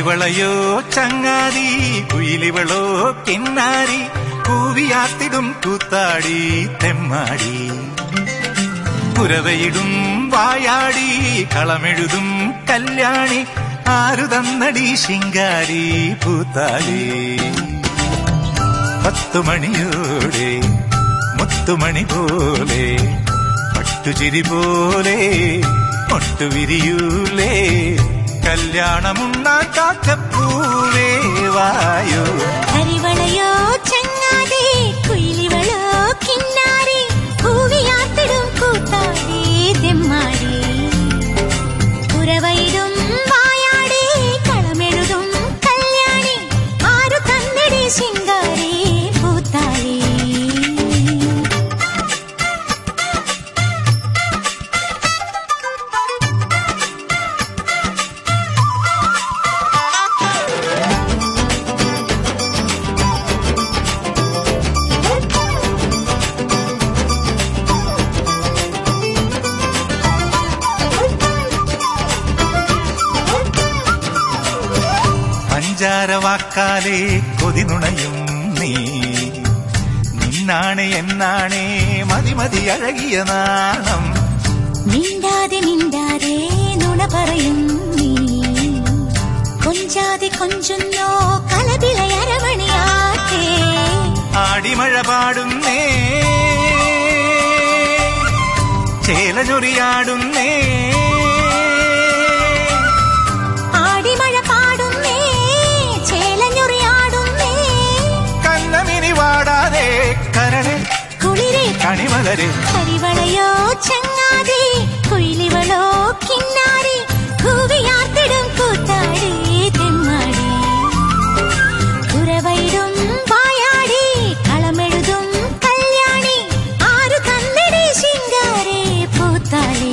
കരിവളയോ ചങ്ങാതി കുയിലിവളോ കിന്നാരി കൂവിയാത്തിടും കൂത്താടി തെമ്മാടി കുരവയിടും വായാടി കളമെഴുതും കല്യാണി ആരു തന്നടി ശിങ്കാരി പൂത്താലി പത്തുമണിയോടെ മുത്തുമണി പോലെ പട്ടുചിരി പോലെ ഒട്ടുവിരിയൂലേ കല്യാണമുണ്ണാൻ കാക്കപ്പൂവേ വായോ കരിവളയോ ചങ്ങാതി കുയിലിവളോ കിന്നാരി കൂവിയാത്തിടും കൂത്താടി തെമ്മാടി കുരവയിടും വായാടി കളമെഴുതും കല്യാണി ആരു തന്നടി ശിങ്കാരി പൂത്താളി പഞ്ചാര വാക്കാലേ കൊതിനുണയും നീ നിന്നാണ് എന്നാണേ മതി മതി അഴകിയ നാണം മിണ്ടാതെ മിണ്ടാതെ നുണ പറയും നീ കൊഞ്ചാതെ കൊഞ്ചുന്നോ കലപിളയരമണിയാക്കേ ആടിമഴ പാടുന്നേ ചേലഞ്ഞൊറിയാടുന്നേ ആടിമഴ പാടുന്നേ ചേലഞ്ഞുറിയാടുന്നേ കണ്ണമിനി വാടാതെ കരളെ കുളിരെ കണിമലരെ കരിവളയോ ചങ്ങാതി കുയിലിവളോ കിന്നാരി കൂവിയാർത്തിടും കൂത്താടി തെമ്മാടി കുരവയിടും വായാടി കളമെഴുതും കല്യാണി ആരു തന്നടി ശിങ്കാരി പൂത്താളി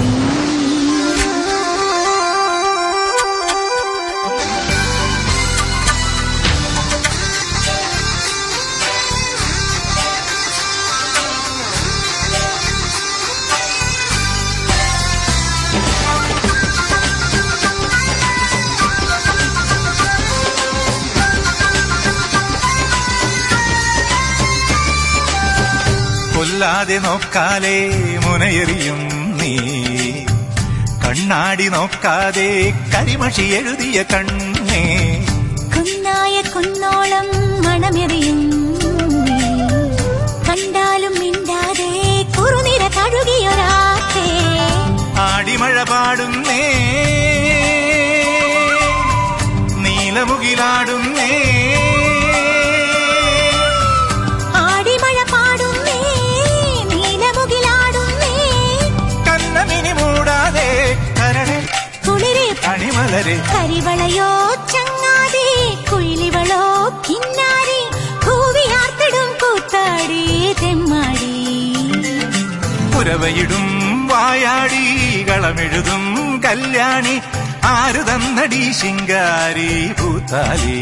കൊല്ലാതെ നോക്കാലേ മുനയെറിയും നീ കണ്ണാടി നോക്കാതെ കരിമഷി എഴുതിയ കണ്ണേ കുന്നായ കുന്നോളം മണമെറിയും നീ. കണ്ടാലും മിണ്ടാതെ കുറുനിര കഴുകിയൊരാക്കേ ആടിമഴ പാടുന്നേ നീലമുകിലാടുന്നേ ആടിമഴ പാടുന്നേ നീലമുകിലാടുന്നേ കണ്ണമിനി മൂടാതെ കരളെ കുളിരെ കണിമലരെ കരിവളയോ ചങ്ങാതി കുയിലിവളോ കിന്നാരി കൂവിയാർത്തിടും കൂത്താടി തെമ്മാടി പുരവയിടും വായാടി കളമെഴുതും കല്യാണി ആരു തന്നടി ശിങ്കാരി പൂത്താലി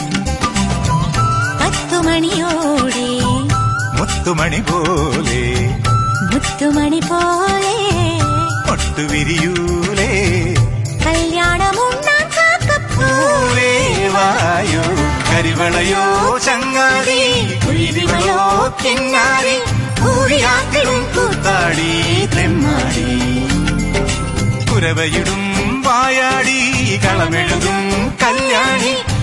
പത്തുമണിയോടെ മുത്തുമണി പോലെ മുത്തുമണി പോലെ ഒട്ടുവിരിയൂലേ കല്യാണമുണ്ണാൻ കാക്കപ്പൂ പൂവേ വായോ കരിവളയോ ചങ്ങാതി കുയിലിവളോ കിന്നാരി പൂവിയാക്കളും കൂത്താടി തെമ്മാടി കുരവയിടും വായാടി കളമെഴുതും കല്യാണി